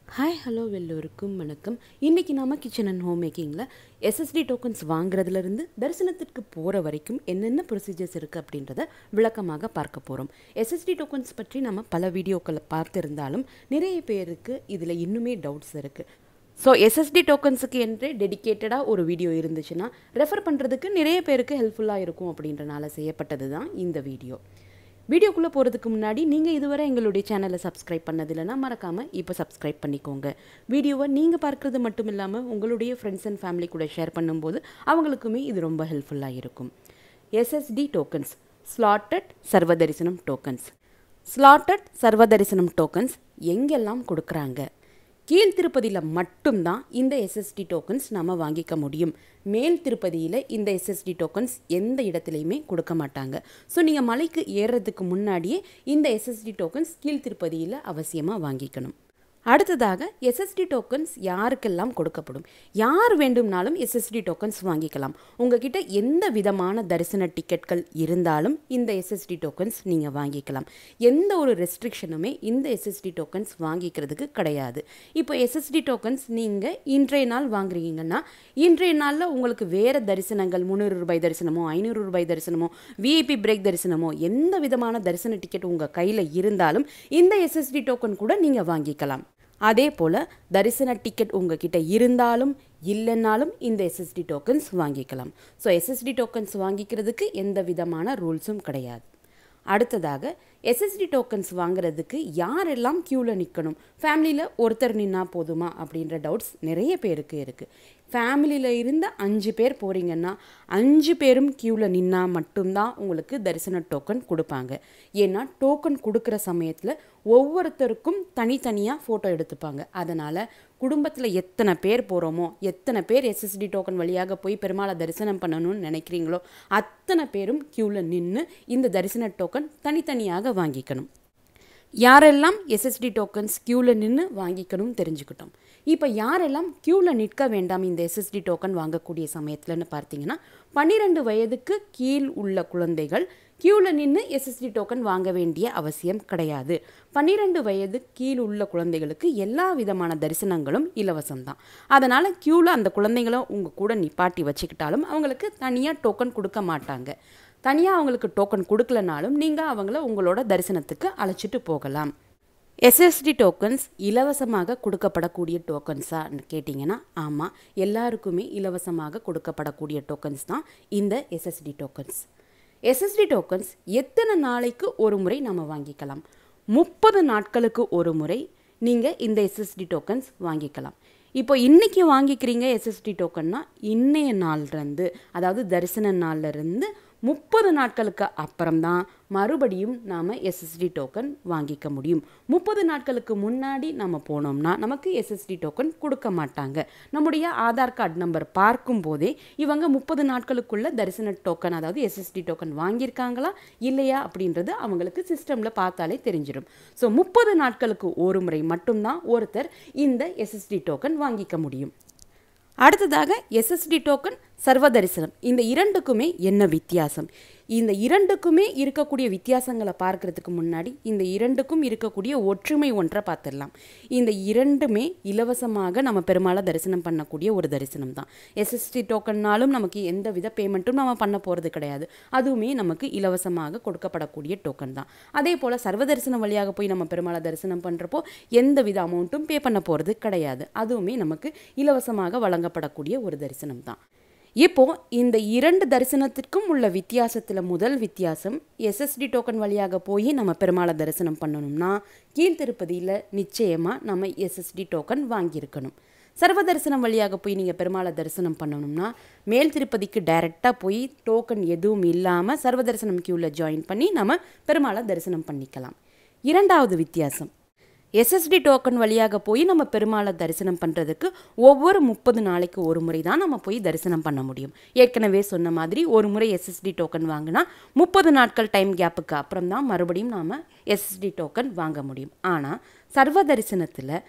hi hello எல்லோருக்கும் வணக்கம் இன்றைக்கி நாம கிச்சன் அண்ட் ஹோம் மேக்கிங்கில் எஸ்எஸ்டி டோக்கன்ஸ் வாங்குறதுலேருந்து தரிசனத்திற்கு போகிற வரைக்கும் என்னென்ன ப்ரொசீஜர்ஸ் இருக்குது அப்படின்றத விளக்கமாக பார்க்க போகிறோம் எஸ்எஸ்டி டோக்கன்ஸ் பற்றி நம்ம பல வீடியோக்களை பார்த்திருந்தாலும் நிறைய பேருக்கு இதில் இன்னுமே டவுட்ஸ் இருக்குது ஸோ எஸ்எஸ்டி டோக்கன்ஸுக்கு என்று டெடிக்கேட்டடாக ஒரு வீடியோ இருந்துச்சுன்னா ரெஃபர் பண்ணுறதுக்கு நிறைய பேருக்கு ஹெல்ப்ஃபுல்லாக இருக்கும் அப்படின்றனால செய்யப்பட்டது தான் இந்த வீடியோ வீடியோக்குள்ளே போகிறதுக்கு முன்னாடி நீங்கள் இதுவரை எங்களுடைய சேனலை சப்ஸ்கிரைப் பண்ணதில்லைன்னா மறக்காமல் இப்போ சப்ஸ்கிரைப் பண்ணிக்கோங்க வீடியோவை நீங்கள் பார்க்குறது மட்டும் இல்லாமல் உங்களுடைய ஃப்ரெண்ட்ஸ் அண்ட் ஃபேமிலி கூட ஷேர் பண்ணும்போது அவங்களுக்குமே இது ரொம்ப ஹெல்ப்ஃபுல்லாக இருக்கும் எஸ்எஸ்டி டோக்கன்ஸ் ஸ்லாட்டட் சர்வதரிசனம் டோக்கன்ஸ் ஸ்லாட்டட் சர்வதரிசனம் டோக்கன்ஸ் எங்கெல்லாம் கொடுக்குறாங்க கீழ் திருப்பதியில் மட்டும்தான் இந்த எஸ்எஸ்டி டோக்கன்ஸ் நம்ம வாங்கிக்க முடியும் மேல் திருப்பதியில் இந்த எஸ்எஸ்டி டோக்கன்ஸ் எந்த இடத்துலையுமே கொடுக்க மாட்டாங்க ஸோ நீங்கள் மலைக்கு ஏறுறதுக்கு முன்னாடியே இந்த எஸ்எஸ்டி டோக்கன்ஸ் கீழ் திருப்பதியில் அவசியமாக வாங்கிக்கணும் அடுத்ததாக எஸ்எஸ்டி டோக்கன்ஸ் யாருக்கெல்லாம் கொடுக்கப்படும் யார் வேண்டும்னாலும் எஸ்எஸ்டி டோக்கன்ஸ் வாங்கிக்கலாம் உங்ககிட்ட எந்த விதமான தரிசன டிக்கெட்கள் இருந்தாலும் இந்த எஸ்எஸ்டி டோக்கன்ஸ் நீங்கள் வாங்கிக்கலாம் எந்த ஒரு ரெஸ்ட்ரிக்ஷனுமே இந்த எஸ்எஸ்டி டோக்கன்ஸ் வாங்கிக்கிறதுக்கு கிடையாது இப்போ எஸ்எஸ்டி டோக்கன்ஸ் நீங்கள் இன்றைய நாள் வாங்குறீங்கன்னா இன்றைய நாளில் உங்களுக்கு வேறு தரிசனங்கள் முந்நூறு ரூபாய் தரிசனமோ ஐநூறு ரூபாய் தரிசனமோ விஐபி பிரேக் தரிசனமோ எந்த விதமான தரிசன டிக்கெட் உங்கள் கையில் இருந்தாலும் இந்த எஸ்எஸ்டி டோக்கன் கூட நீங்கள் வாங்கிக்கலாம் அதே போல் தரிசன டிக்கெட் உங்ககிட்ட இருந்தாலும் இல்லைன்னாலும் இந்த எஸ்எஸ்டி டோக்கன்ஸ் வாங்கிக்கலாம் ஸோ எஸ்எஸ்டி டோக்கன்ஸ் வாங்கிக்கிறதுக்கு எந்த விதமான ரூல்ஸும் கிடையாது அடுத்ததாக எஸ்எஸ்டி டோக்கன்ஸ் வாங்குறதுக்கு யாரெல்லாம் க்யூவில் நிற்கணும் ஃபேமிலியில் ஒருத்தர் நின்னா போதுமா அப்படின்ற டவுட்ஸ் நிறைய பேருக்கு இருக்குது ஃபேமிலியில் இருந்த அஞ்சு பேர் போகிறீங்கன்னா அஞ்சு பேரும் க்யூவில் நின்னா மட்டும்தான் உங்களுக்கு தரிசன டோக்கன் கொடுப்பாங்க ஏன்னா டோக்கன் கொடுக்குற சமயத்தில் ஒவ்வொருத்தருக்கும் தனித்தனியாக ஃபோட்டோ எடுத்துப்பாங்க அதனால் குடும்பத்தில் எத்தனை பேர் போகிறோமோ எத்தனை பேர் எஸ்எஸ்டி டோக்கன் வழியாக போய் பெருமாளை தரிசனம் பண்ணணும்னு நினைக்கிறீங்களோ அத்தனை பேரும் க்யூவில் நின்று இந்த தரிசன டோக்கன் தனித்தனியாக வாங்கிக்கணும் யாரெல்லாம் எஸ்எஸ்டி டோக்கன்ஸ் க்யூவில் நின்று வாங்கிக்கணும் தெரிஞ்சுக்கிட்டோம் இப்போ யாரெல்லாம் க்யூவில் நிற்க வேண்டாம் இந்த எஸ்எஸ்டி டோக்கன் வாங்கக்கூடிய சமயத்தில்னு பார்த்தீங்கன்னா பன்னிரெண்டு வயதுக்கு கீழ் உள்ள குழந்தைகள் க்யூவில் நின்று எஸ்எஸ்டி டோக்கன் வாங்க வேண்டிய அவசியம் கிடையாது பன்னிரெண்டு வயது கீழ் உள்ள குழந்தைகளுக்கு எல்லா விதமான தரிசனங்களும் இலவசம்தான் அதனால் க்யூவில் அந்த குழந்தைங்களும் உங்கள் கூட நிப்பாட்டி வச்சுக்கிட்டாலும் அவங்களுக்கு தனியாக டோக்கன் கொடுக்க மாட்டாங்க தனியாக அவங்களுக்கு டோக்கன் கொடுக்கலனாலும் நீங்கள் அவங்கள உங்களோட தரிசனத்துக்கு அழைச்சிட்டு போகலாம் எஸ்எஸ்டி டோக்கன்ஸ் இலவசமாக கொடுக்கப்படக்கூடிய டோக்கன்ஸான்னு கேட்டிங்கன்னா ஆமாம் எல்லாருக்குமே இலவசமாக கொடுக்கப்படக்கூடிய டோக்கன்ஸ் தான் இந்த எஸ்எஸ்டி டோக்கன்ஸ் எஸ்எஸ்டி டோக்கன்ஸ் எத்தனை நாளைக்கு ஒரு முறை நம்ம வாங்கிக்கலாம் முப்பது நாட்களுக்கு ஒரு முறை நீங்கள் இந்த எஸ்எஸ்டி டோக்கன்ஸ் வாங்கிக்கலாம் இப்போ இன்றைக்கி வாங்கிக்கிறீங்க எஸ்எஸ்டி டோக்கன்னா இன்னைய நாள்லேருந்து அதாவது தரிசன நாள்லேருந்து முப்பது நாட்களுக்கு அப்புறம்தான் மறுபடியும் நாம் எஸ்எஸ்டி டோக்கன் வாங்கிக்க முடியும் முப்பது நாட்களுக்கு முன்னாடி நம்ம போனோம்னா நமக்கு எஸ்எஸ்டி டோக்கன் கொடுக்க மாட்டாங்க நம்முடைய ஆதார் கார்டு நம்பர் பார்க்கும் போதே இவங்க முப்பது நாட்களுக்குள்ள தரிசன டோக்கன் அதாவது எஸ்எஸ்டி டோக்கன் வாங்கியிருக்காங்களா இல்லையா அப்படின்றது அவங்களுக்கு சிஸ்டமில் பார்த்தாலே தெரிஞ்சிடும் ஸோ முப்பது நாட்களுக்கு ஒரு முறை மட்டும்தான் ஒருத்தர் இந்த எஸ்எஸ்டி டோக்கன் வாங்கிக்க முடியும் அடுத்ததாக எஸ்எஸ்டி டோக்கன் சர்வதரிசனம் இந்த இரண்டுக்குமே என்ன வித்தியாசம் இந்த இரண்டுக்குமே இருக்கக்கூடிய வித்தியாசங்களை பார்க்கறதுக்கு முன்னாடி இந்த இரண்டுக்கும் இருக்கக்கூடிய ஒற்றுமை ஒன்றை பார்த்துடலாம் இந்த இரண்டுமே இலவசமாக நம்ம பெருமாளை தரிசனம் பண்ணக்கூடிய ஒரு தரிசனம் தான் எஸ்எஸ்டி டோக்கன்னாலும் நமக்கு எந்த வித பேமெண்ட்டும் நம்ம பண்ண போகிறது கிடையாது அதுவுமே நமக்கு இலவசமாக கொடுக்கப்படக்கூடிய டோக்கன் தான் அதே போல் சர்வதரிசனம் வழியாக போய் நம்ம பெருமாளை தரிசனம் பண்ணுறப்போ எந்த வித அமௌண்ட்டும் பே பண்ண போகிறது கிடையாது அதுவுமே நமக்கு இலவசமாக வழங்கப்படக்கூடிய ஒரு தரிசனம் தான் இப்போ இந்த இரண்டு தரிசனத்திற்கும் உள்ள வித்தியாசத்தில் முதல் வித்தியாசம் எஸ்எஸ்டி டோக்கன் வழியாக போய் நம்ம பெருமாளை தரிசனம் பண்ணணும்னா கீழ் திருப்பதியில் நிச்சயமாக நம்ம எஸ்எஸ்டி டோக்கன் வாங்கியிருக்கணும் சர்வ தரிசனம் வழியாக போய் நீங்கள் பெருமாளை தரிசனம் பண்ணணும்னா மேல் திருப்பதிக்கு டைரெக்டாக போய் டோக்கன் எதுவும் இல்லாமல் சர்வ தரிசனம் க்யூவில் ஜாயின் பண்ணி நம்ம பெருமாளை தரிசனம் பண்ணிக்கலாம் இரண்டாவது வித்தியாசம் எஸ்எஸ்டி டோக்கன் வழியாக போய் நம்ம பெருமாளை தரிசனம் பண்ணுறதுக்கு ஒவ்வொரு முப்பது நாளைக்கு ஒரு முறை தான் நம்ம போய் தரிசனம் பண்ண முடியும் ஏற்கனவே சொன்ன மாதிரி ஒரு முறை எஸ்எஸ்டி டோக்கன் வாங்கினா முப்பது நாட்கள் டைம் கேப்புக்கு அப்புறம் தான் மறுபடியும் நாம் எஸ்எஸ்டி டோக்கன் வாங்க முடியும் ஆனால் சர்வ தரிசனத்தில்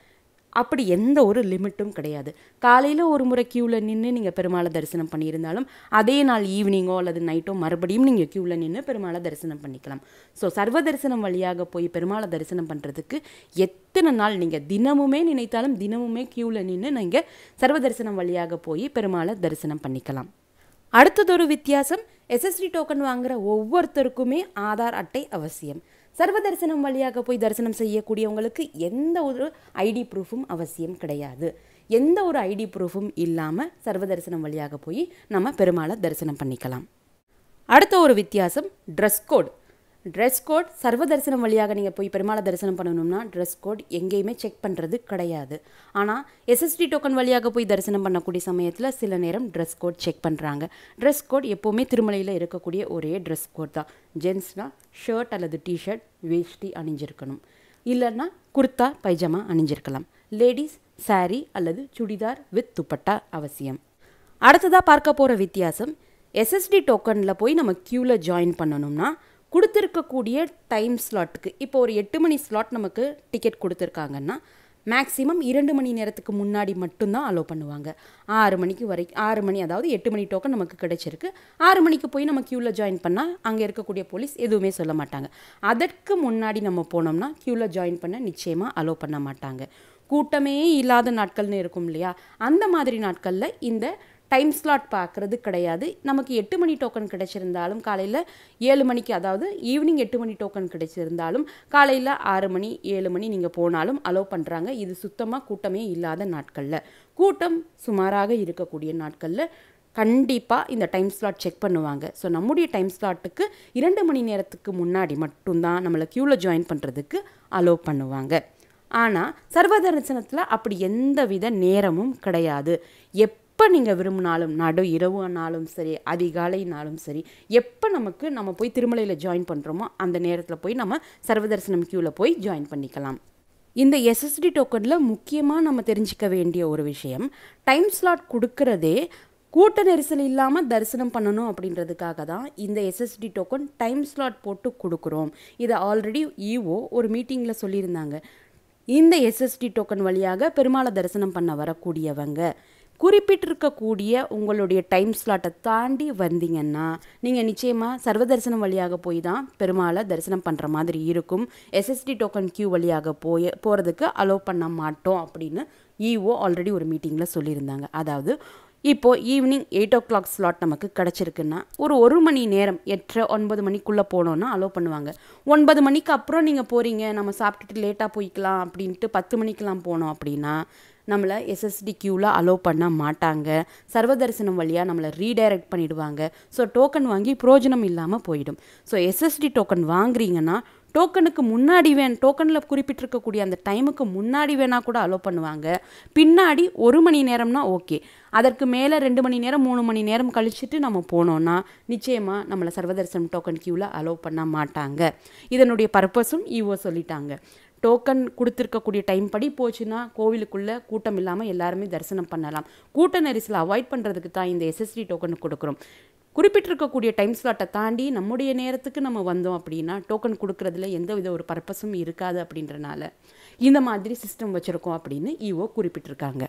அப்படி எந்த ஒரு லிமிட்டும் கிடையாது காலையில் ஒரு முறை க்யூவில் நின்று நீங்கள் பெருமாளை தரிசனம் பண்ணியிருந்தாலும் அதே நாள் ஈவினிங்கோ அல்லது நைட்டோ மறுபடியும் நீங்கள் க்யூவில் நின்று பெருமாளை தரிசனம் பண்ணிக்கலாம் ஸோ சர்வ தரிசனம் வழியாக போய் பெருமாளை தரிசனம் பண்ணுறதுக்கு எத்தனை நாள் நீங்கள் தினமுமே நினைத்தாலும் தினமுமே க்யூவில் நின்று நீங்கள் சர்வ தரிசனம் வழியாக போய் பெருமாளை தரிசனம் பண்ணிக்கலாம் அடுத்ததொரு வித்தியாசம் எஸ்எஸ்டி டோக்கன் வாங்குற ஒவ்வொருத்தருக்குமே ஆதார் அட்டை அவசியம் சர்வ தரிசனம் வழியாக போய் தரிசனம் செய்யக்கூடியவங்களுக்கு எந்த ஒரு ஐடி ப்ரூஃபும் அவசியம் கிடையாது எந்த ஒரு ஐடி ப்ரூஃபும் இல்லாமல் சர்வ தரிசனம் வழியாக போய் நம்ம பெருமாளை தரிசனம் பண்ணிக்கலாம் அடுத்த ஒரு வித்தியாசம் ட்ரெஸ் கோட் ட்ரெஸ் கோட் சர்வ தரிசனம் வழியாக நீங்கள் போய் பெருமாளை தரிசனம் பண்ணணும்னா ட்ரெஸ் கோட் எங்கேயுமே செக் பண்ணுறது கிடையாது ஆனால் எஸ்எஸ்டி டோக்கன் வழியாக போய் தரிசனம் பண்ணக்கூடிய சமயத்தில் சில நேரம் ட்ரெஸ் கோட் செக் பண்ணுறாங்க ட்ரெஸ் கோட் எப்போவுமே திருமலையில் இருக்கக்கூடிய ஒரே ட்ரெஸ் கோட் தான் ஜென்ஸ்னால் ஷர்ட் அல்லது டிஷர்ட் வேஷ்டி அணிஞ்சிருக்கணும் இல்லைன்னா குர்தா பைஜாமா அணிஞ்சிருக்கலாம் லேடிஸ் saree அல்லது சுடிதார் வித் துப்பட்டா அவசியம் அடுத்ததாக பார்க்க போகிற வித்தியாசம் எஸ்எஸ்டி டோக்கனில் போய் நம்ம க்யூவில் ஜாயின் பண்ணணும்னா கொடுத்துருக்கக்கூடிய டைம் ஸ்லாட்டுக்கு இப்போ ஒரு எட்டு மணி ஸ்லாட் நமக்கு டிக்கெட் கொடுத்துருக்காங்கன்னா மேக்ஸிமம் இரண்டு மணி நேரத்துக்கு முன்னாடி மட்டும்தான் அலோவ் பண்ணுவாங்க ஆறு மணிக்கு வரை ஆறு மணி அதாவது எட்டு மணி டோக்கன் நமக்கு கிடைச்சிருக்கு ஆறு மணிக்கு போய் நம்ம க்யூவில் ஜாயின் பண்ணால் அங்கே இருக்கக்கூடிய போலீஸ் எதுவுமே சொல்ல மாட்டாங்க அதற்கு முன்னாடி நம்ம போனோம்னா க்யூவில் ஜாயின் பண்ண நிச்சயமாக அலோவ் பண்ண மாட்டாங்க கூட்டமே இல்லாத நாட்கள்னு இருக்கும் இல்லையா அந்த மாதிரி நாட்களில் இந்த டைம் ஸ்லாட் பார்க்குறது கிடையாது நமக்கு எட்டு மணி டோக்கன் கிடைச்சிருந்தாலும் காலையில் ஏழு மணிக்கு அதாவது ஈவினிங் எட்டு மணி டோக்கன் கிடைச்சிருந்தாலும் காலையில் ஆறு மணி ஏழு மணி நீங்கள் போனாலும் அலோவ் பண்ணுறாங்க இது சுத்தமாக கூட்டமே இல்லாத நாட்களில் கூட்டம் சுமாராக இருக்கக்கூடிய நாட்களில் கண்டிப்பாக இந்த டைம் ஸ்லாட் செக் பண்ணுவாங்க ஸோ நம்முடைய டைம் ஸ்லாட்டுக்கு இரண்டு மணி நேரத்துக்கு முன்னாடி மட்டும்தான் நம்மளை க்யூவில் ஜாயின் பண்ணுறதுக்கு அலோவ் பண்ணுவாங்க ஆனால் சர்வ தரிசனத்தில் அப்படி எந்தவித நேரமும் கிடையாது எப்போ நீங்கள் விரும்பினாலும் நடு இரவுனாலும் சரி அதிகாலைனாலும் சரி எப்போ நமக்கு நம்ம போய் திருமலையில் ஜாயின் பண்ணுறோமோ அந்த நேரத்தில் போய் நம்ம சர்வ தரிசனம் க்யூவில் போய் ஜாயின் பண்ணிக்கலாம் இந்த எஸ்எஸ்டி டோக்கனில் முக்கியமாக நம்ம தெரிஞ்சிக்க வேண்டிய ஒரு விஷயம் டைம் ஸ்லாட் கொடுக்கறதே கூட்ட நெரிசல் இல்லாமல் தரிசனம் பண்ணணும் அப்படின்றதுக்காக தான் இந்த எஸ்எஸ்டி டோக்கன் டைம் ஸ்லாட் போட்டு கொடுக்குறோம் இதை ஆல்ரெடி ஈஓ ஒரு மீட்டிங்கில் சொல்லியிருந்தாங்க இந்த எஸ்எஸ்டி டோக்கன் வழியாக பெருமாளை தரிசனம் பண்ண வரக்கூடியவங்க குறிப்பிட்டிருக்கக்கூடிய உங்களுடைய டைம் ஸ்லாட்டை தாண்டி வந்தீங்கன்னா நீங்கள் நிச்சயமாக சர்வ தரிசனம் வழியாக போய் தான் பெருமாளை தரிசனம் பண்ணுற மாதிரி இருக்கும் எஸ்எஸ்டி டோக்கன் கியூ வழியாக போய் போகிறதுக்கு அலோவ் பண்ண மாட்டோம் அப்படின்னு இஓ ஆல்ரெடி ஒரு மீட்டிங்கில் சொல்லியிருந்தாங்க அதாவது இப்போது evening eight o'clock slot நமக்கு கிடச்சிருக்குன்னா ஒரு ஒரு மணி நேரம் எட்டரை ஒன்பது மணிக்குள்ளே போனோன்னா அலோவ் பண்ணுவாங்க ஒன்பது மணிக்கு அப்புறம் நீங்கள் போகிறீங்க நம்ம சாப்பிட்டுட்டு லேட்டாக போய்க்கலாம் அப்படின்ட்டு பத்து மணிக்கெலாம் போனோம் அப்படின்னா நம்மளை எஸ்எஸ்டி க்யூவில் அலோவ் பண்ண மாட்டாங்க சர்வ தரிசனம் வழியாக நம்மளை ரீடைரக்ட் பண்ணிடுவாங்க ஸோ டோக்கன் வாங்கி பிரயோஜனம் இல்லாமல் போயிடும் ஸோ எஸ்எஸ்டி டோக்கன் வாங்குறீங்கன்னா டோக்கனுக்கு முன்னாடி வேன் டோக்கனில் குறிப்பிட்டிருக்கக்கூடிய அந்த டைமுக்கு முன்னாடி வேணால் கூட அலோவ் பண்ணுவாங்க பின்னாடி ஒரு மணி நேரம்னா ஓகே அதற்கு மேலே ரெண்டு மணி நேரம் மூணு மணி நேரம் கழிச்சுட்டு நம்ம போனோன்னா நிச்சயமாக நம்மளை சர்வதர்சனம் டோக்கன் க்யூவில் அலோவ் பண்ண மாட்டாங்க இதனுடைய பர்பஸும் ஈவோ சொல்லிட்டாங்க டோக்கன் கொடுத்துருக்கக்கூடிய டைம் படி போச்சுன்னா கோவிலுக்குள்ளே கூட்டம் இல்லாமல் எல்லாருமே தரிசனம் பண்ணலாம் கூட்ட நெரிசலை அவாய்ட் பண்ணுறதுக்கு தான் இந்த எஸ்எஸ்டி டோக்கன் கொடுக்குறோம் குறிப்பிட்டிருக்கக்கூடிய டைம் ஸ்லாட்டை தாண்டி நம்முடைய நேரத்துக்கு நம்ம வந்தோம் அப்படின்னா டோக்கன் கொடுக்கறதுல எந்த வித ஒரு பர்பஸும் இருக்காது அப்படின்றனால இந்த மாதிரி சிஸ்டம் வச்சுருக்கோம் அப்படின்னு ஈஓ குறிப்பிட்டிருக்காங்க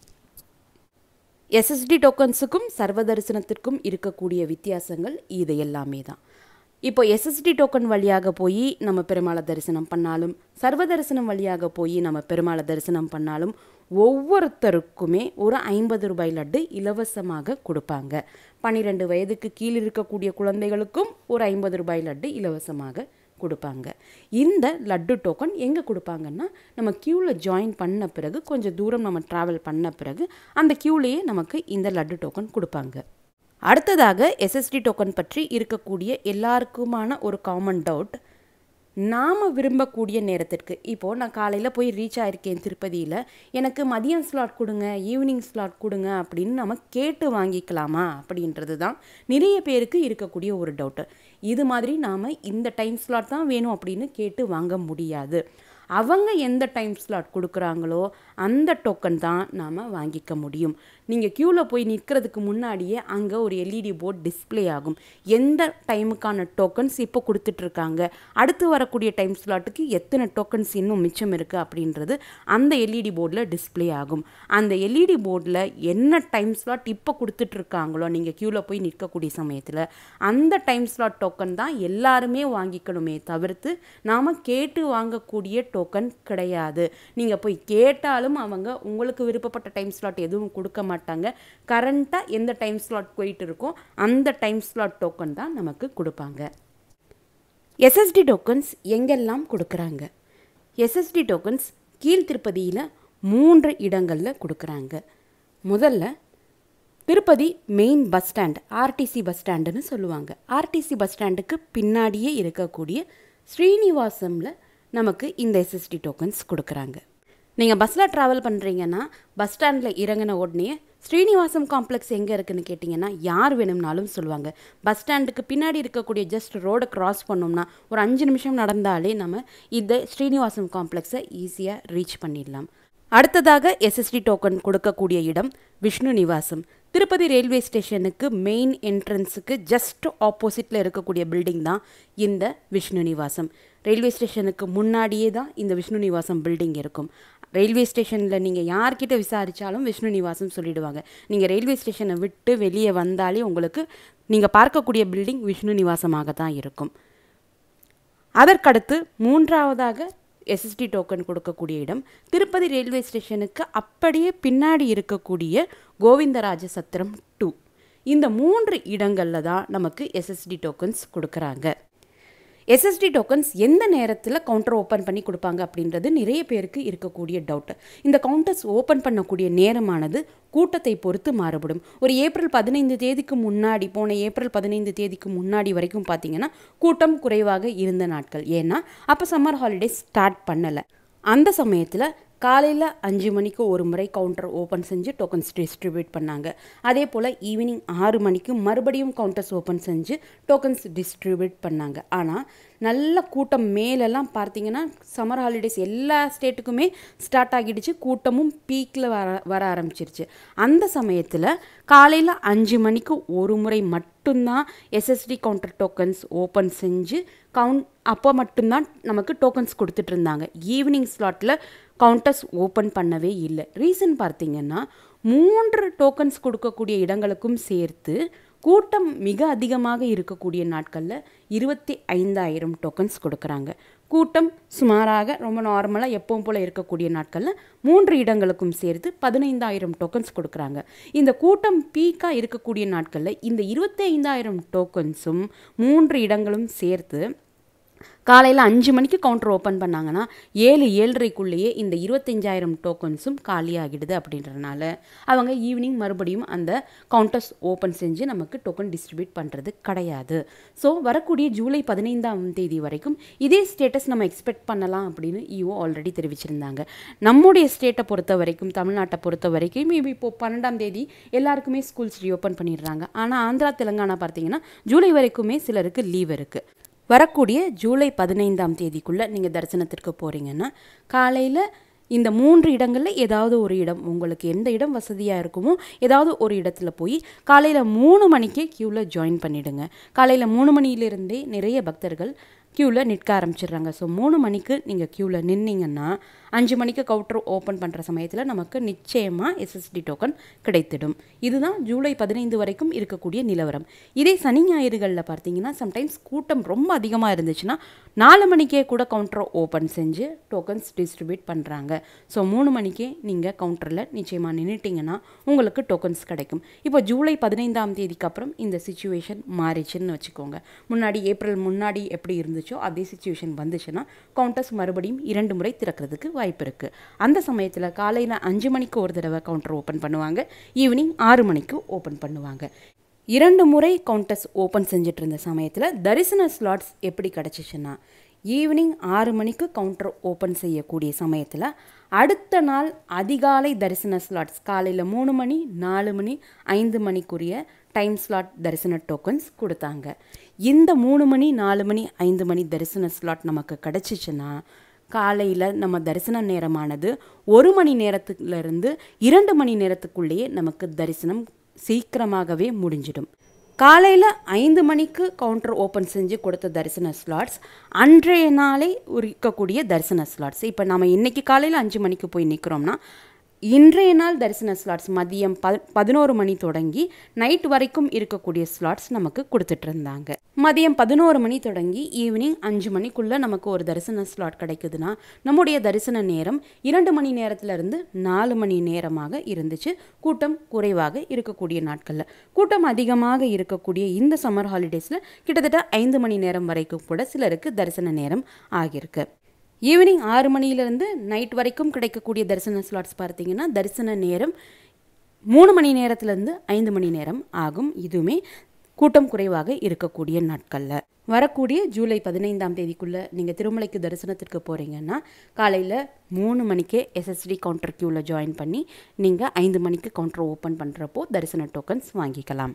எஸ்எஸ்டி டோக்கன்ஸுக்கும் சர்வ தரிசனத்திற்கும் இருக்கக்கூடிய வித்தியாசங்கள் இது எல்லாமே தான் இப்போ எஸ்எஸ்டி டோக்கன் வழியாக போய் நம்ம பெருமாளை தரிசனம் பண்ணாலும் சர்வ தரிசனம் வழியாக போய் நம்ம பெருமாளை தரிசனம் பண்ணாலும் ஒவ்வொருத்தருக்குமே ஒரு ஐம்பது ரூபாய் லட்டு இலவசமாக கொடுப்பாங்க பன்னிரெண்டு வயதுக்கு கீழ் இருக்கக்கூடிய குழந்தைகளுக்கும் ஒரு ஐம்பது ரூபாய் லட்டு இலவசமாக கொடுப்பாங்க இந்த லட்டு டோக்கன் எங்கே கொடுப்பாங்கன்னா நம்ம க்யூவில் ஜாயின் பண்ண பிறகு கொஞ்சம் தூரம் நம்ம ட்ராவல் பண்ண பிறகு அந்த க்யூலேயே நமக்கு இந்த லட்டு டோக்கன் கொடுப்பாங்க அடுத்ததாக எஸ்எஸ்டி டோக்கன் பற்றி இருக்கக்கூடிய எல்லாருக்குமான ஒரு காமன் டவுட் நாம் விரும்பக்கூடிய நேரத்திற்கு இப்போது நான் காலையில் போய் ரீச் ஆயிருக்கேன் திருப்பதியில் எனக்கு மதியம் ஸ்லாட் கொடுங்க ஈவினிங் ஸ்லாட் கொடுங்க அப்படின்னு நம்ம கேட்டு வாங்கிக்கலாமா அப்படின்றது தான் நிறைய பேருக்கு இருக்கக்கூடிய ஒரு டவுட்டு இது மாதிரி நாம் இந்த டைம் ஸ்லாட் தான் வேணும் அப்படின்னு கேட்டு வாங்க முடியாது அவங்க எந்த டைம் ஸ்லாட் கொடுக்குறாங்களோ அந்த டோக்கன் தான் நாம் வாங்கிக்க முடியும் நீங்கள் க்யூவில் போய் நிற்கிறதுக்கு முன்னாடியே அங்கே ஒரு எல்இடி போர்ட் டிஸ்ப்ளே ஆகும் எந்த டைமுக்கான டோக்கன்ஸ் இப்போ கொடுத்துட்ருக்காங்க அடுத்து வரக்கூடிய டைம் ஸ்லாட்டுக்கு எத்தனை டோக்கன்ஸ் இன்னும் மிச்சம் இருக்குது அப்படின்றது அந்த எல்இடி போர்டில் டிஸ்ப்ளே ஆகும் அந்த எல்இடி போர்டில் என்ன டைம் ஸ்லாட் இப்போ கொடுத்துட்ருக்காங்களோ நீங்கள் க்யூவில் போய் நிற்கக்கூடிய சமயத்தில் அந்த டைம் ஸ்லாட் டோக்கன் தான் எல்லாருமே வாங்கிக்கணுமே தவிர்த்து நாம் கேட்டு வாங்கக்கூடிய டோக்கன் கிடையாது நீங்கள் போய் கேட்டாலும் அவங்க உங்களுக்கு விருப்பப்பட்ட டைம் ஸ்லாட் எதுவும் கொடுக்க மாட்டாங்க கரண்ட்டாக எந்த டைம் ஸ்லாட் போயிட்டு இருக்கோ அந்த டைம் ஸ்லாட் டோக்கன் தான் நமக்கு கொடுப்பாங்க எஸ்எஸ்டி டோக்கன்ஸ் எங்கெல்லாம் கொடுக்குறாங்க எஸ்எஸ்டி டோக்கன்ஸ் கீழ்த்திருப்பதியில் மூன்று இடங்களில் கொடுக்குறாங்க முதல்ல Tirupati main bus stand RTC bus ஸ்டாண்டுன்னு சொல்லுவாங்க ஆர்டிசி பஸ் ஸ்டாண்டுக்கு பின்னாடியே இருக்கக்கூடிய ஸ்ரீனிவாசமில் நமக்கு இந்த எஸ்எஸ்டி டோக்கன்ஸ் கொடுக்குறாங்க நீங்கள் பஸ்ஸில் ட்ராவல் பண்ணுறீங்கன்னா பஸ் ஸ்டாண்டில் இறங்கின உடனே ஸ்ரீனிவாசம் காம்ப்ளெக்ஸ் எங்கே இருக்குன்னு கேட்டிங்கன்னா யார் வேணும்னாலும் சொல்லுவாங்க பஸ் ஸ்டாண்டுக்கு பின்னாடி இருக்கக்கூடிய ஜஸ்ட் ரோடை கிராஸ் பண்ணோம்னா ஒரு அஞ்சு நிமிஷம் நடந்தாலே நம்ம இந்த ஸ்ரீனிவாசம் காம்ப்ளெக்ஸை ஈஸியாக ரீச் பண்ணிடலாம் அடுத்ததாக எஸ்எஸ்டி டோக்கன் கொடுக்கக்கூடிய இடம் விஷ்ணு நிவாசம் திருப்பதி ரயில்வே ஸ்டேஷனுக்கு மெயின் என்ட்ரன்ஸுக்கு ஜஸ்ட் ஆப்போசிட்டில் இருக்கக்கூடிய பில்டிங் தான் இந்த விஷ்ணு நிவாசம் ரயில்வே ஸ்டேஷனுக்கு முன்னாடியே தான் இந்த விஷ்ணு நிவாசம் பில்டிங் இருக்கும் ரயில்வே ஸ்டேஷனில் நீங்கள் யார்கிட்ட விசாரித்தாலும் விஷ்ணு நிவாசம் சொல்லிடுவாங்க நீங்கள் ரயில்வே ஸ்டேஷனை விட்டு வெளியே வந்தாலே உங்களுக்கு நீங்கள் பார்க்கக்கூடிய பில்டிங் விஷ்ணு நிவாசமாக தான் இருக்கும் அதற்கடுத்து மூன்றாவதாக எஸ்எஸ்டி டோக்கன் கொடுக்கக்கூடிய இடம் திருப்பதி ரயில்வே ஸ்டேஷனுக்கு அப்படியே பின்னாடி இருக்கக்கூடிய கோவிந்தராஜ சத்திரம் டூ இந்த மூன்று இடங்களில் தான் நமக்கு எஸ்எஸ்டி டோக்கன்ஸ் கொடுக்குறாங்க எஸ்எஸ்டி டோக்கன்ஸ் எந்த நேரத்தில் கவுண்டர் ஓப்பன் பண்ணி கொடுப்பாங்க அப்படின்றது நிறைய பேருக்கு இருக்கக்கூடிய டவுட் இந்த கவுண்டர்ஸ் ஓப்பன் பண்ணக்கூடிய நேரமானது கூட்டத்தை பொறுத்து மாறுபடும் ஒரு ஏப்ரல் பதினைந்து தேதிக்கு முன்னாடி போன ஏப்ரல் பதினைந்து தேதிக்கு முன்னாடி வரைக்கும் பார்த்தீங்கன்னா கூட்டம் குறைவாக இருந்த நாட்கள் ஏன்னா அப்போ சம்மர் ஹாலிடேஸ் ஸ்டார்ட் பண்ணலை அந்த சமயத்தில் காலையில் அஞ்சு மணிக்கு ஒரு முறை கவுண்டர் ஓப்பன் செஞ்சு டோக்கன்ஸ் டிஸ்ட்ரிபியூட் பண்ணாங்க அதே போல் ஈவினிங் ஆறு மணிக்கு மறுபடியும் கவுண்டர்ஸ் ஓப்பன் செஞ்சு டோக்கன்ஸ் டிஸ்ட்ரிபியூட் பண்ணாங்க ஆனால் நல்ல கூட்டம் மேலெல்லாம் பார்த்தீங்கன்னா சம்மர் ஹாலிடேஸ் எல்லா ஸ்டேட்டுக்குமே ஸ்டார்ட் ஆகிடுச்சு கூட்டமும் பீக்கில் வர வர ஆரம்பிச்சிருச்சு அந்த சமயத்தில் காலையில் அஞ்சு மணிக்கு ஒரு முறை மட்டும்தான் எஸ்எஸ்டி கவுண்டர் டோக்கன்ஸ் ஓப்பன் செஞ்சு கவுண்ட் அப்போ மட்டும்தான் நமக்கு டோக்கன்ஸ் கொடுத்துட்டு இருந்தாங்க ஈவினிங் ஸ்லாட்டில் கவுண்டர்ஸ் ஓப்பன் பண்ணவே இல்லை ரீசன் பார்த்தீங்கன்னா மூன்று டோக்கன்ஸ் கொடுக்கக்கூடிய இடங்களுக்கும் சேர்த்து கூட்டம் மிக அதிகமாக இருக்கக்கூடிய நாட்களில் இருபத்தி ஐந்தாயிரம் டோக்கன்ஸ் கொடுக்குறாங்க கூட்டம் சுமாராக ரொம்ப நார்மலாக எப்பவும் போல் இருக்கக்கூடிய நாட்களில் மூன்று இடங்களுக்கும் சேர்த்து பதினைந்தாயிரம் டோக்கன்ஸ் கொடுக்குறாங்க இந்த கூட்டம் பீக்காக இருக்கக்கூடிய நாட்களில் இந்த இருபத்தி ஐந்தாயிரம் டோக்கன்ஸும் மூன்று இடங்களும் சேர்த்து காலையில் அஞ்சு மணிக்கு கவுண்டர் ஓப்பன் பண்ணாங்கன்னா ஏழு ஏழரைக்குள்ளேயே இந்த இருபத்தஞ்சாயிரம் டோக்கன்ஸும் காலியாகிடுது அப்படின்றனால அவங்க ஈவினிங் மறுபடியும் அந்த கவுண்டர்ஸ் ஓப்பன் செஞ்சு நமக்கு டோக்கன் டிஸ்ட்ரிபியூட் பண்ணுறது கிடையாது ஸோ வரக்கூடிய ஜூலை பதினைந்தாம் தேதி வரைக்கும் இதே ஸ்டேட்டஸ் நம்ம எக்ஸ்பெக்ட் பண்ணலாம் அப்படின்னு இஓ ஆல்ரெடி தெரிவிச்சிருந்தாங்க நம்முடைய ஸ்டேட்டை பொறுத்த வரைக்கும் தமிழ்நாட்டை பொறுத்த வரைக்கும் மேபி இப்போ பன்னெண்டாம் தேதி எல்லாருக்குமே ஸ்கூல்ஸ் ரீஓப்பன் பண்ணிடுறாங்க ஆனால் ஆந்திரா தெலுங்கானா பார்த்தீங்கன்னா ஜூலை வரைக்குமே சிலருக்கு லீவ் இருக்குது வரக்கூடிய ஜூலை பதினைந்தாம் தேதிக்குள்ளே நீங்கள் தரிசனத்திற்கு போகிறீங்கன்னா காலையில் இந்த மூன்று இடங்களில் ஏதாவது ஒரு இடம் உங்களுக்கு எந்த இடம் வசதியாக இருக்குமோ ஏதாவது ஒரு இடத்துல போய் காலையில் மூணு மணிக்கே க்யூவில் ஜாயின் பண்ணிவிடுங்க காலையில் மூணு மணியிலிருந்தே நிறைய பக்தர்கள் க்யூவில் நிற்க ஆரம்பிச்சிடுறாங்க ஸோ மூணு மணிக்கு நீங்கள் க்யூவில் நின்னீங்கன்னா அஞ்சு மணிக்கு கவுண்டர் ஓப்பன் பண்ணுற சமயத்தில் நமக்கு நிச்சயமாக எஸ்எஸ்டி டோக்கன் கிடைத்திடும் இதுதான் ஜூலை பதினைந்து வரைக்கும் இருக்கக்கூடிய நிலவரம் இதே சனி ஞாயிறுகளில் பார்த்தீங்கன்னா சம்டைம்ஸ் கூட்டம் ரொம்ப அதிகமாக இருந்துச்சுன்னா நாலு மணிக்கே கூட கவுண்டரை ஓப்பன் செஞ்சு டோக்கன்ஸ் டிஸ்ட்ரிபியூட் பண்ணுறாங்க ஸோ மூணு மணிக்கே நீங்கள் கவுண்டரில் நிச்சயமாக நின்றுட்டிங்கன்னா உங்களுக்கு டோக்கன்ஸ் கிடைக்கும் இப்போ ஜூலை பதினைந்தாம் தேதிக்கு அப்புறம் இந்த சுச்சுவேஷன் மாறிச்சுன்னு வச்சுக்கோங்க முன்னாடி ஏப்ரல் முன்னாடி எப்படி இருந்துச்சோ அதே சுச்சுவேஷன் வந்துச்சுன்னா கவுண்டர்ஸ் மறுபடியும் இரண்டு முறை திறக்கிறதுக்கு வாய்ப்பு இருக்குது அந்த சமயத்தில் காலையில் அஞ்சு மணிக்கு ஒரு தடவை கவுண்டர் ஓப்பன் பண்ணுவாங்க ஈவினிங் ஆறு மணிக்கு ஓப்பன் பண்ணுவாங்க இரண்டு முறை கவுண்டர்ஸ் ஓப்பன் செஞ்சுட்டு இருந்த சமயத்தில் தரிசன ஸ்லாட்ஸ் எப்படி கிடச்சிச்சுன்னா ஈவினிங் ஆறு மணிக்கு கவுண்டர் ஓப்பன் செய்யக்கூடிய சமயத்தில் அடுத்த நாள் அதிகாலை தரிசன ஸ்லாட்ஸ் காலையில் மூணு மணி நாலு மணி ஐந்து மணிக்குரிய டைம் ஸ்லாட் தரிசன டோக்கன்ஸ் கொடுத்தாங்க இந்த மூணு மணி நாலு மணி ஐந்து மணி தரிசன ஸ்லாட் நமக்கு கிடச்சிச்சுன்னா காலையில் நம்ம தரிசன நேரமானது ஒரு மணி நேரத்துலேருந்து இரண்டு மணி நேரத்துக்குள்ளேயே நமக்கு தரிசனம் சீக்கிரமாகவே முடிஞ்சிடும் காலையில் ஐந்து மணிக்கு கவுண்டர் ஓப்பன் செஞ்சு கொடுத்த தரிசன ஸ்லாட்ஸ் அன்றைய நாளே இருக்கக்கூடிய தரிசன ஸ்லாட்ஸ் இப்போ நம்ம இன்றைக்கி காலையில் அஞ்சு மணிக்கு போய் நிற்கிறோம்னா இன்றைய நாள் தரிசன ஸ்லாட்ஸ் மதியம் ப பதினோரு மணி தொடங்கி நைட் வரைக்கும் இருக்கக்கூடிய ஸ்லாட்ஸ் நமக்கு கொடுத்துட்டு இருந்தாங்க மதியம் பதினோரு மணி தொடங்கி ஈவினிங் அஞ்சு மணிக்குள்ளே நமக்கு ஒரு தரிசன ஸ்லாட் கிடைக்குதுன்னா நம்முடைய தரிசன நேரம் இரண்டு மணி நேரத்திலிருந்து நாலு மணி நேரமாக இருந்துச்சு கூட்டம் குறைவாக இருக்கக்கூடிய நாட்களில் கூட்டம் அதிகமாக இருக்கக்கூடிய இந்த சம்மர் ஹாலிடேஸில் கிட்டத்தட்ட ஐந்து மணி நேரம் வரைக்கும் கூட சிலருக்கு தரிசன நேரம் ஆகியிருக்கு ஈவினிங் ஆறு மணியிலேருந்து நைட் வரைக்கும் கிடைக்கக்கூடிய தரிசன ஸ்லாட்ஸ் பார்த்தீங்கன்னா தரிசன நேரம் மூணு மணி நேரத்துலேருந்து ஐந்து மணி நேரம் ஆகும் இதுவுமே கூட்டம் குறைவாக இருக்கக்கூடிய நாட்களில் வரக்கூடிய ஜூலை பதினைந்தாம் தேதிக்குள்ளே நீங்கள் திருமலைக்கு தரிசனத்திற்கு போகிறீங்கன்னா காலையில் மூணு மணிக்கே எஸ்எஸ்டி கவுண்டர் க்யூவில் ஜாயின் பண்ணி நீங்கள் ஐந்து மணிக்கு கவுண்டர் ஓப்பன் பண்ணுறப்போ தரிசன டோக்கன்ஸ் வாங்கிக்கலாம்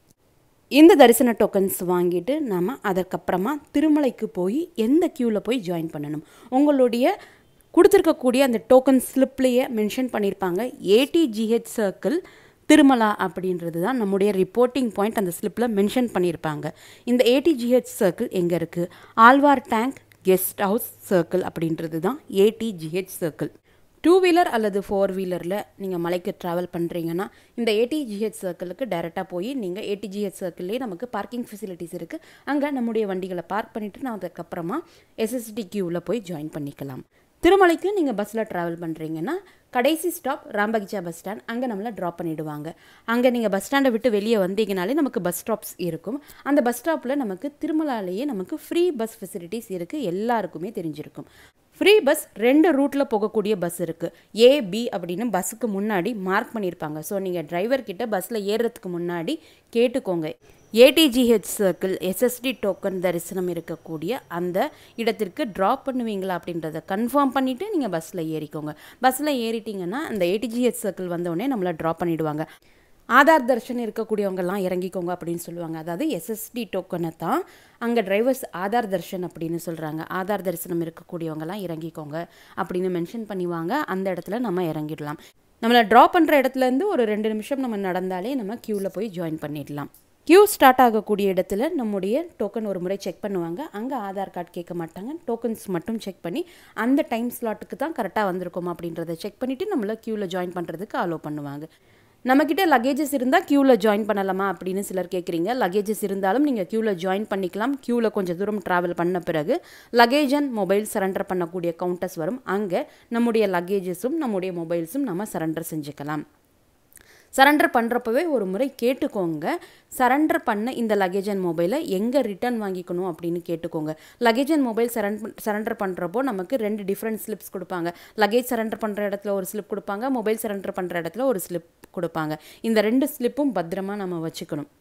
இந்த தரிசன டோக்கன்ஸ் வாங்கிட்டு நம்ம அதற்கப்புறமா திருமலைக்கு போய் எந்த க்யூவில் போய் ஜாயின் பண்ணணும் உங்களுடைய கொடுத்துருக்கக்கூடிய அந்த டோக்கன் ஸ்லிப்லேயே மென்ஷன் பண்ணியிருப்பாங்க ஏடிஜிஹெச் சர்க்கிள் திருமலா அப்படின்றது தான் நம்முடைய ரிப்போர்ட்டிங் பாயிண்ட் அந்த ஸ்லிப்பில் மென்ஷன் பண்ணியிருப்பாங்க இந்த ஏடிஜிஹெச் சர்க்கிள் எங்கே இருக்குது Alwar tank guest house circle அப்படின்றது தான் ஏடிஜிஹெச் சர்க்கிள் டூ வீலர் அல்லது ஃபோர் வீலரில் நீங்கள் மலைக்கு ட்ராவல் பண்ணுறீங்கன்னா இந்த ஏடிஜிஹெச் சர்க்கிளுக்கு டைரெக்டாக போய் நீங்கள் ஏடிஜிஹெச் சர்க்கிள்லேயே நமக்கு பார்க்கிங் ஃபெசிலிட்டிஸ் இருக்குது அங்கே நம்முடைய வண்டிகளை பார்க் பண்ணிவிட்டு நான் அதுக்கப்புறமா எஸ்எஸ்டி கியூவில் போய் ஜாயின் பண்ணிக்கலாம் திருமலைக்கு நீங்கள் பஸ்ஸில் ட்ராவல் பண்ணுறீங்கன்னா கடைசி ஸ்டாப் ராம்பகிச்சா பஸ் ஸ்டாண்ட் அங்கே நம்மளை ட்ராப் பண்ணிவிடுவாங்க அங்கே நீங்கள் பஸ் ஸ்டாண்டை விட்டு வெளியே வந்தீங்கனாலே நமக்கு பஸ் ஸ்டாப்ஸ் இருக்கும் அந்த பஸ் ஸ்டாப்பில் நமக்கு திருமலாலேயே நமக்கு ஃப்ரீ பஸ் ஃபெசிலிட்டிஸ் இருக்குது எல்லாருக்குமே தெரிஞ்சிருக்கும் ஃப்ரீ பஸ் ரெண்டு ரூட்டில் போகக்கூடிய பஸ் இருக்குது ஏ பி அப்படின்னு பஸ்ஸுக்கு முன்னாடி மார்க் பண்ணியிருப்பாங்க ஸோ நீங்கள் டிரைவர் கிட்ட பஸ்ஸில் ஏறுறதுக்கு முன்னாடி கேட்டுக்கோங்க ஏடிஜிஹெச் சர்க்கிள் எஸ்எஸ்டி டோக்கன் தரிசனம் இருக்கக்கூடிய அந்த இடத்திற்கு ட்ராப் பண்ணுவீங்களா அப்படின்றத கன்ஃபார்ம் பண்ணிவிட்டு நீங்கள் பஸ்ஸில் ஏறிக்கோங்க பஸ்ஸில் ஏறிட்டிங்கன்னா அந்த ஏடிஜிஹெச் சர்க்கிள் வந்தோடனே நம்மளை ட்ராப் பண்ணிவிடுவாங்க ஆதார் தர்ஷன் இருக்கக்கூடியவங்கெல்லாம் இறங்கிக்கோங்க அப்படின்னு சொல்லுவாங்க அதாவது எஸ்எஸ்டி டோக்கனை தான் அங்கே டிரைவர்ஸ் ஆதார் தர்ஷன் அப்படின்னு சொல்கிறாங்க ஆதார் தரிசனம் இருக்கக்கூடியவங்கெல்லாம் இறங்கிக்கோங்க அப்படின்னு மென்ஷன் பண்ணிவாங்க அந்த இடத்துல நம்ம இறங்கிடலாம் நம்மளை ட்ராப் பண்ணுற இடத்துலேருந்து ஒரு ரெண்டு நிமிஷம் நம்ம நடந்தாலே நம்ம க்யூவில் போய் ஜாயின் பண்ணிடலாம் க்யூ ஸ்டார்ட் ஆகக்கூடிய இடத்துல நம்முடைய டோக்கன் ஒரு முறை செக் பண்ணுவாங்க அங்கே ஆதார் கார்டு கேட்க மாட்டாங்க டோக்கன்ஸ் மட்டும் செக் பண்ணி அந்த டைம் ஸ்லாட்டுக்கு தான் கரெக்டாக வந்திருக்கோமா அப்படின்றத செக் பண்ணிவிட்டு நம்மளை க்யூவில் ஜாயின் பண்ணுறதுக்கு அலோவ் பண்ணுவாங்க நம்மக்கிட்ட லக்கேஜஸ் இருந்தால் க்யூவில் ஜாயின் பண்ணலாமா அப்படின்னு சிலர் கேட்குறீங்க லக்கேஜஸ் இருந்தாலும் நீங்கள் க்யூவில் ஜாயின் பண்ணிக்கலாம் க்யூவில் கொஞ்சம் தூரம் ட்ராவல் பண்ண பிறகு லக்கேஜ் அண்ட் மொபைல் சரண்டர் பண்ணக்கூடிய கவுண்டர்ஸ் வரும் அங்கே நம்முடைய லக்கேஜஸும் நம்முடைய மொபைல்ஸும் நம்ம சரண்டர் செஞ்சுக்கலாம் சரண்டர் பண்ணுறப்பவே ஒரு முறை கேட்டுக்கோங்க சரண்டர் பண்ண இந்த லக்கேஜ் அண்ட் மொபைலை எங்கே ரிட்டர்ன் வாங்கிக்கணும் அப்படின்னு கேட்டுக்கோங்க luggage and mobile surren surrender பண்ணுறப்போ நமக்கு ரெண்டு டிஃப்ரெண்ட் ஸ்லிப்ஸ் கொடுப்பாங்க லக்கேஜ் சரண்டர் பண்ணுற இடத்துல ஒரு ஸ்லிப் கொடுப்பாங்க மொபைல் சரண்டர் பண்ணுற இடத்துல ஒரு ஸ்லிப் கொடுப்பாங்க இந்த ரெண்டு ஸ்லிப்பும் பத்திரமா நம்ம வச்சுக்கணும்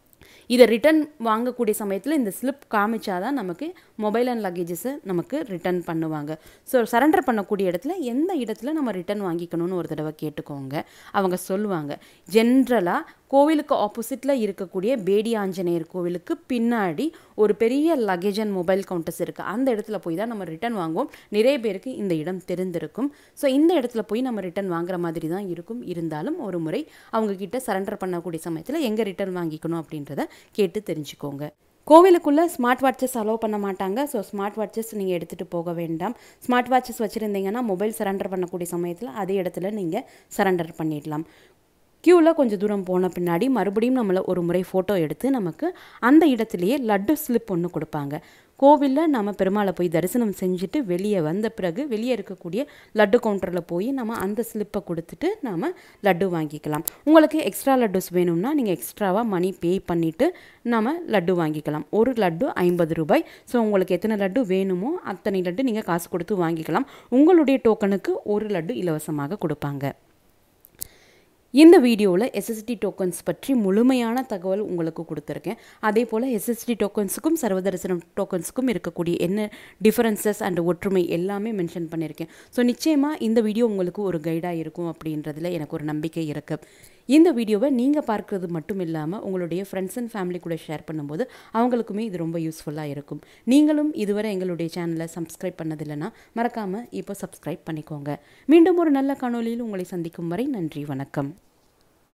இதை ரிட்டன் வாங்கக்கூடிய சமயத்தில் இந்த ஸ்லிப் காமிச்சாதான் நமக்கு மொபைல் அண்ட் லக்கேஜஸை நமக்கு ரிட்டர்ன் பண்ணுவாங்க ஸோ சரண்டர் பண்ணக்கூடிய இடத்துல எந்த இடத்துல நம்ம ரிட்டர்ன் வாங்கிக்கணும்னு ஒரு தடவை கேட்டுக்கோங்க அவங்க சொல்லுவாங்க ஜென்ரலாக கோவிலுக்கு ஆப்போசிட்டில் இருக்கக்கூடிய பேடி ஆஞ்சநேயர் கோவிலுக்கு பின்னாடி ஒரு பெரிய லக்கேஜ் அண்ட் மொபைல் கவுண்டர்ஸ் இருக்குது அந்த இடத்துல போய் தான் நம்ம ரிட்டர்ன் வாங்குவோம் நிறைய பேருக்கு இந்த இடம் தெரிந்திருக்கும் ஸோ இந்த இடத்துல போய் நம்ம ரிட்டர்ன் வாங்குற மாதிரி தான் இருக்கும் இருந்தாலும் ஒரு முறை அவங்க கிட்ட சரண்டர் பண்ணக்கூடிய சமயத்தில் எங்கே ரிட்டர்ன் வாங்கிக்கணும் அப்படின்றத கேட்டு தெரிஞ்சுக்கோங்க கோவிலுக்குள்ளே ஸ்மார்ட் வாட்சஸ் அலோவ் பண்ண மாட்டாங்க ஸோ ஸ்மார்ட் வாட்சஸ் நீங்கள் எடுத்துகிட்டு போக வேண்டாம் ஸ்மார்ட் வாட்சஸ் வச்சுருந்தீங்கன்னா மொபைல் சரண்டர் பண்ணக்கூடிய சமயத்தில் அதே இடத்துல நீங்கள் சரண்டர் பண்ணிடலாம் க்யூவில் கொஞ்சம் தூரம் போன பின்னாடி மறுபடியும் நம்மளை ஒரு முறை ஃபோட்டோ எடுத்து நமக்கு அந்த இடத்துலையே லட்டு ஸ்லிப் ஒன்று கொடுப்பாங்க கோவிலில் நம்ம பெருமாளை போய் தரிசனம் செஞ்சுட்டு வெளியே வந்த பிறகு வெளியே இருக்கக்கூடிய லட்டு கவுண்டரில் போய் நம்ம அந்த ஸ்லிப்பை கொடுத்துட்டு நாம் லட்டு வாங்கிக்கலாம் உங்களுக்கு எக்ஸ்ட்ரா லட்டுஸ் வேணும்னா நீங்கள் எக்ஸ்ட்ராவாக மணி பே பண்ணிவிட்டு நம்ம லட்டு வாங்கிக்கலாம் ஒரு லட்டு ஐம்பது ரூபாய் ஸோ உங்களுக்கு எத்தனை லட்டு வேணுமோ அத்தனை லட்டு நீங்கள் காசு கொடுத்து வாங்கிக்கலாம் உங்களுடைய டோக்கனுக்கு ஒரு லட்டு இலவசமாக கொடுப்பாங்க இந்த வீடியோவில் எஸ்எஸ்டி டோக்கன்ஸ் பற்றி முழுமையான தகவல் உங்களுக்கு கொடுத்துருக்கேன் அதே போல் எஸ்எஸ்டி டோக்கன்ஸுக்கும் சர்வதரிசனம் டோக்கன்ஸுக்கும் இருக்கக்கூடிய என்ன டிஃபரன்சஸ் அண்ட் ஒற்றுமை எல்லாமே மென்ஷன் பண்ணியிருக்கேன் ஸோ நிச்சயமாக இந்த வீடியோ உங்களுக்கு ஒரு கைடாக இருக்கும் அப்படின்றதுல எனக்கு ஒரு நம்பிக்கை இருக்குது இந்த வீடியோவை நீங்கள் பார்க்குறது மட்டும் இல்லாமல் உங்களுடைய ஃப்ரெண்ட்ஸ் அண்ட் ஃபேமிலி கூட ஷேர் பண்ணும்போது அவங்களுக்குமே இது ரொம்ப யூஸ்ஃபுல்லாக இருக்கும் நீங்களும் இதுவரை எங்களுடைய சேனலை சப்ஸ்கிரைப் பண்ணதில்லைன்னா மறக்காமல் இப்போ சப்ஸ்கிரைப் பண்ணிக்கோங்க மீண்டும் ஒரு நல்ல காணொளியில் உங்களை சந்திக்கும் வரை நன்றி வணக்கம்